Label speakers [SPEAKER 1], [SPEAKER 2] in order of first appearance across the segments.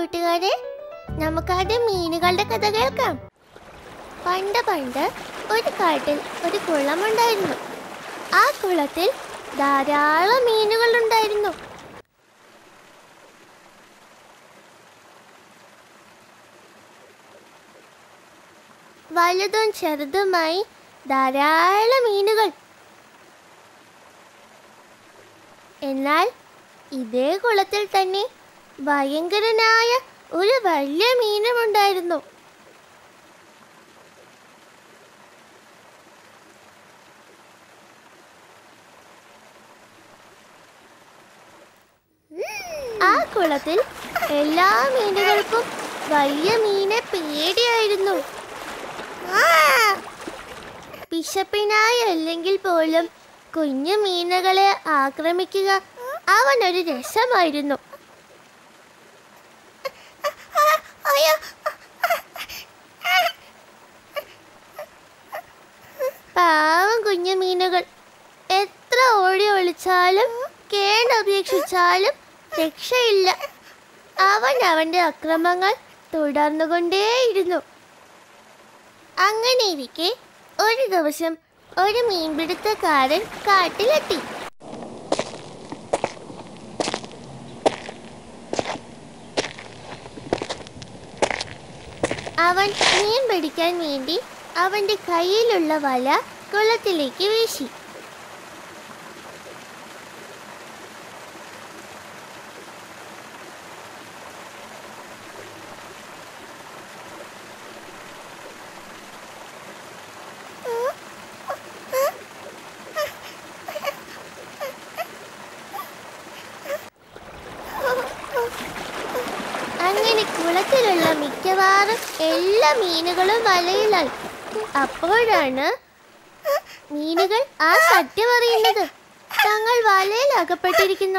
[SPEAKER 1] കൂട്ടുകാരെ നമുക്കാദ്യം മീനുകളുടെ കഥ കേൾക്കാം പണ്ട് പണ്ട് ഒരു കാട്ടിൽ ഒരു കുളമുണ്ടായിരുന്നു ആ കുളത്തിൽ ധാരാളം മീനുകൾ ഉണ്ടായിരുന്നു വലുതും ചെറുതുമായി ധാരാളം മീനുകൾ എന്നാൽ ഇതേ കുളത്തിൽ തന്നെ ഭയങ്കരനായ ഒരു വലിയ മീനുമുണ്ടായിരുന്നു ആ കുളത്തിൽ എല്ലാ മീനുകൾക്കും വലിയ മീനെ പേടിയായിരുന്നു വിശപ്പിനായി അല്ലെങ്കിൽ പോലും കുഞ്ഞു മീനുകളെ ആക്രമിക്കുക അവനൊരു രസമായിരുന്നു പാവം കുഞ്ഞു മീനുകൾ എത്ര ഓടി ഒളിച്ചാലും കേണപേക്ഷിച്ചാലും രക്ഷയില്ല അവൻ അവന്റെ അക്രമങ്ങൾ തുടർന്നുകൊണ്ടേയിരുന്നു അങ്ങനെ ഇരിക്കെ ഒരു ദിവസം ഒരു മീൻപിടുത്തക്കാരൻ കാട്ടിലെത്തി അവൻ മീൻ പിടിക്കാൻ വേണ്ടി അവന്റെ കയ്യിലുള്ള വല കുളത്തിലേക്ക് വീശി അങ്ങനെ കുളത്തിലുള്ള മിക്കവാറും എല്ലാ മീനുകളും വലയിലായി അപ്പോഴാണ് മീനുകൾ ആ സത്യം അറിയുന്നത് തങ്ങൾ വലയിൽ അകപ്പെട്ടിരിക്കുന്നു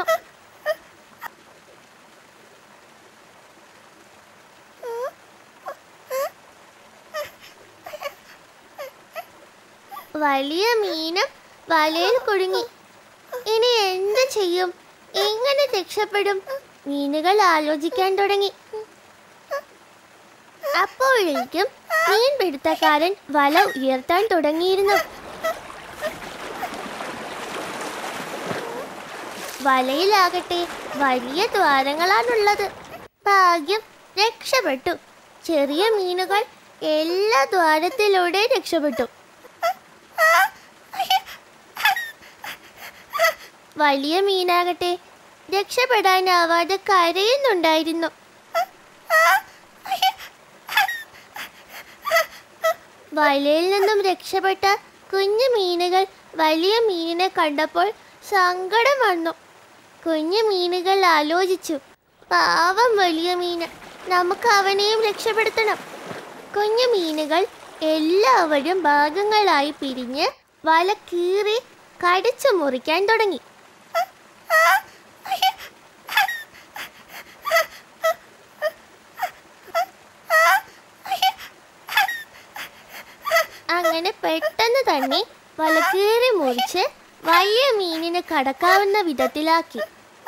[SPEAKER 1] വലിയ മീനും വലയിൽ കുടുങ്ങി ഇനി എന്ത് ചെയ്യും എങ്ങനെ രക്ഷപ്പെടും മീനുകൾ ആലോചിക്കാൻ തുടങ്ങി അപ്പോഴേക്കും മീൻ പിടുത്തക്കാരൻ വല ഉയർത്താൻ തുടങ്ങിയിരുന്നു വലയിലാകട്ടെ വലിയ ദ്വാരങ്ങളാണുള്ളത് ഭാഗ്യം രക്ഷപ്പെട്ടു ചെറിയ മീനുകൾ എല്ലാ ദ്വാരത്തിലൂടെ രക്ഷപ്പെട്ടു വലിയ മീനാകട്ടെ രക്ഷപ്പെടാനാവാതെ കരയുന്നുണ്ടായിരുന്നു വലയിൽ നിന്നും രക്ഷപ്പെട്ട കുഞ്ഞു മീനുകൾ വലിയ മീനിനെ കണ്ടപ്പോൾ സങ്കടം വന്നു കുഞ്ഞു മീനുകൾ ആലോചിച്ചു പാവം വലിയ മീന് നമുക്ക് അവനെയും രക്ഷപ്പെടുത്തണം കുഞ്ഞു മീനുകൾ എല്ലാവരും ഭാഗങ്ങളായി പിരിഞ്ഞ് വല കീറി കടിച്ചു മുറിക്കാൻ തുടങ്ങി അങ്ങനെ പെട്ടെന്ന് തന്നെ വലക്കേറി മുറിച്ച് വലിയ മീനിനെ കടക്കാവുന്ന വിധത്തിലാക്കി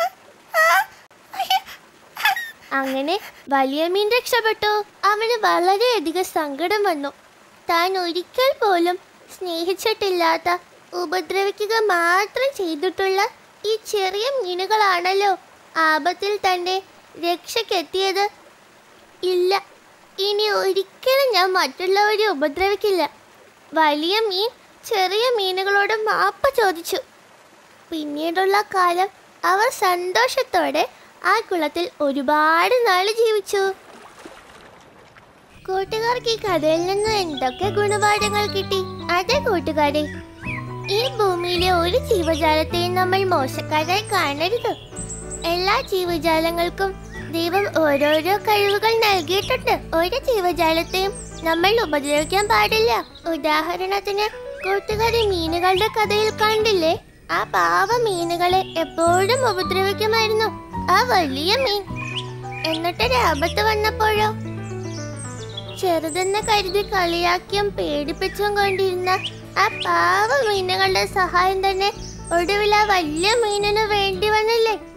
[SPEAKER 1] അങ്ങനെ വലിയ മീൻ രക്ഷപ്പെട്ടു അവന് വളരെയധികം സങ്കടം വന്നു താൻ ഒരിക്കൽ പോലും സ്നേഹിച്ചിട്ടില്ലാത്ത ഉപദ്രവിക്കുക മാത്രം ചെയ്തിട്ടുള്ള ഈ ചെറിയ മീനുകളാണല്ലോ ആപത്തിൽ തൻ്റെ രക്ഷയ്ക്കെത്തിയത് ഇല്ല ഇനി ഒരിക്കലും ഞാൻ മറ്റുള്ളവരെ ഉപദ്രവിക്കില്ല വലിയ മീൻ ചെറിയ മീനുകളോട് മാപ്പ് ചോദിച്ചു പിന്നീടുള്ള കാലം അവർ സന്തോഷത്തോടെ ആ കുളത്തിൽ ഒരുപാട് നാള് ജീവിച്ചു കൂട്ടുകാർക്ക് ഈ കഥയിൽ നിന്ന് എന്തൊക്കെ ഗുണപാഠങ്ങൾ കിട്ടി അതെ കൂട്ടുകാരെ ഈ ഭൂമിയിലെ ഒരു ജീവജാലത്തെയും നമ്മൾ മോശക്കാരായി കാണരുത് എല്ലാ ജീവജാലങ്ങൾക്കും ദൈവം ഓരോരോ കഴിവുകൾ നൽകിയിട്ടുണ്ട് ഒരു ജീവജാലത്തെയും നമ്മൾ ഉപദ്രവിക്കാൻ പാടില്ല ഉദാഹരണത്തിന് കൂട്ടുകാരി മീനുകളുടെ കഥയിൽ കണ്ടില്ലേ ആ പാവ മീനുകളെ എപ്പോഴും ഉപദ്രവിക്കുമായിരുന്നു ആ വലിയ മീൻ എന്നിട്ടൊരു ആപത്ത് വന്നപ്പോഴോ ചെറുതെന്ന് കരുതി കളിയാക്കിയും പേടിപ്പിച്ചും കൊണ്ടിരുന്ന ആ പാവ മീനുകളുടെ സഹായം തന്നെ ഒടുവിൽ ആ വലിയ മീനിന് വേണ്ടി വന്നില്ലേ